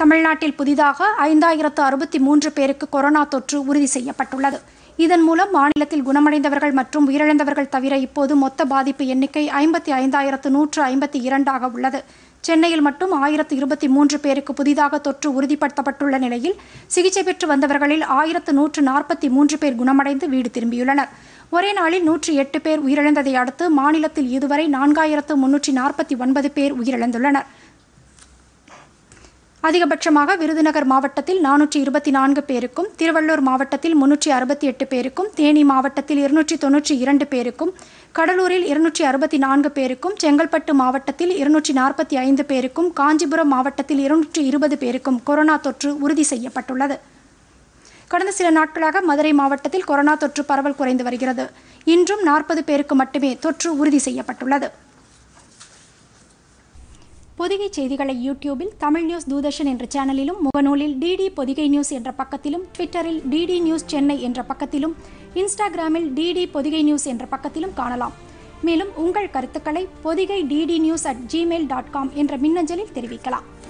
தமிழ்நாட்டில் புதிதாக ஐந்தாயிரத்து அறுபத்தி மூன்று பேருக்கு கொரோனா தொற்று உறுதி செய்யப்பட்டுள்ளது இதன் மூலம் மாநிலத்தில் குணமடைந்தவர்கள் மற்றும் உயிரிழந்தவர்கள் தவிர இப்போது மொத்த பாதிப்பு எண்ணிக்கை ஐம்பத்தி ஐந்தாயிரத்து நூற்று ஐம்பத்தி இரண்டாக உள்ளது சென்னையில் மட்டும் ஆயிரத்து இருபத்தி மூன்று பேருக்கு புதிதாக தொற்று உறுதிப்படுத்தப்பட்டுள்ள நிலையில் சிகிச்சை பெற்று வந்தவர்களில் ஆயிரத்து நூற்று நாற்பத்தி மூன்று பேர் குணமடைந்து வீடு திரும்பியுள்ளனர் ஒரே நாளில் நூற்றி எட்டு பேர் உயிரிழந்ததை அடுத்து மாநிலத்தில் இதுவரை நான்காயிரத்து முன்னூற்றி நாற்பத்தி ஒன்பது பேர் உயிரிழந்துள்ளனர் அதிகபட்சமாக விருதுநகர் மாவட்டத்தில் நானூற்றி இருபத்தி நான்கு பேருக்கும் திருவள்ளூர் மாவட்டத்தில் முன்னூற்றி அறுபத்தி எட்டு பேருக்கும் தேனி மாவட்டத்தில் இருநூற்றி தொன்னூற்றி இரண்டு பேருக்கும் கடலூரில் இருநூற்றி அறுபத்தி நான்கு பேருக்கும் செங்கல்பட்டு மாவட்டத்தில் இருநூற்றி நாற்பத்தி ஐந்து பேருக்கும் காஞ்சிபுரம் மாவட்டத்தில் இருநூற்றி இருபது பேருக்கும் கொரோனா தொற்று உறுதி செய்யப்பட்டுள்ளது கடந்த சில நாட்களாக மதுரை மாவட்டத்தில் கொரோனா தொற்று பரவல் குறைந்து வருகிறது இன்றும் நாற்பது பேருக்கு மட்டுமே தொற்று உறுதி செய்யப்பட்டுள்ளது பொதிகை செய்திகளை யூடியூபில் தமிழ் நியூஸ் தூதர்ஷன் என்ற சேனலிலும் முகநூலில் டிடி பொதிகை நியூஸ் என்ற பக்கத்திலும் ட்விட்டரில் டிடி நியூஸ் சென்னை என்ற பக்கத்திலும் இன்ஸ்டாகிராமில் டிடி பொதிகை நியூஸ் என்ற பக்கத்திலும் காணலாம் மேலும் உங்கள் கருத்துக்களை Podhigai DD news at gmail dot com என்ற மின்னஞ்சலில் தெரிவிக்கலாம்